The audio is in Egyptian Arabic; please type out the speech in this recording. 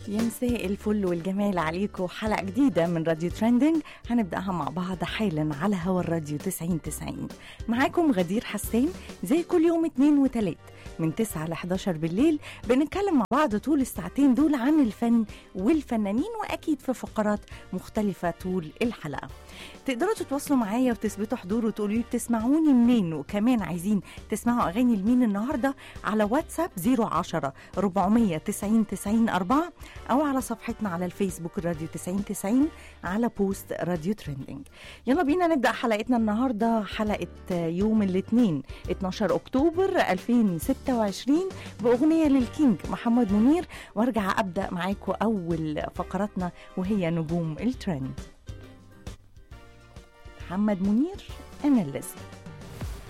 يا مساء الفل والجمال عليكم حلقة جديدة من راديو ترندنج هنبدأها مع بعض حالا على هوا الراديو 90 90 معاكم غدير حسان زي كل يوم اتنين وتلات من 9 ل 11 بالليل بنتكلم مع بعض طول الساعتين دول عن الفن والفنانين وأكيد في فقرات مختلفة طول الحلقة تقدروا تتواصلوا معايا وتثبتوا حضور وتقولوا لي بتسمعوني منين وكمان عايزين تسمعوا اغاني لمين النهارده على واتساب 010 490 90 4 او على صفحتنا على الفيسبوك راديو 90 90 على بوست راديو ترندنج يلا بينا نبدا حلقتنا النهارده حلقه يوم الاثنين 12 اكتوبر 2026 باغنيه للكينج محمد منير وارجع ابدا معاكم اول فقراتنا وهي نجوم الترند محمد منير أنا الذي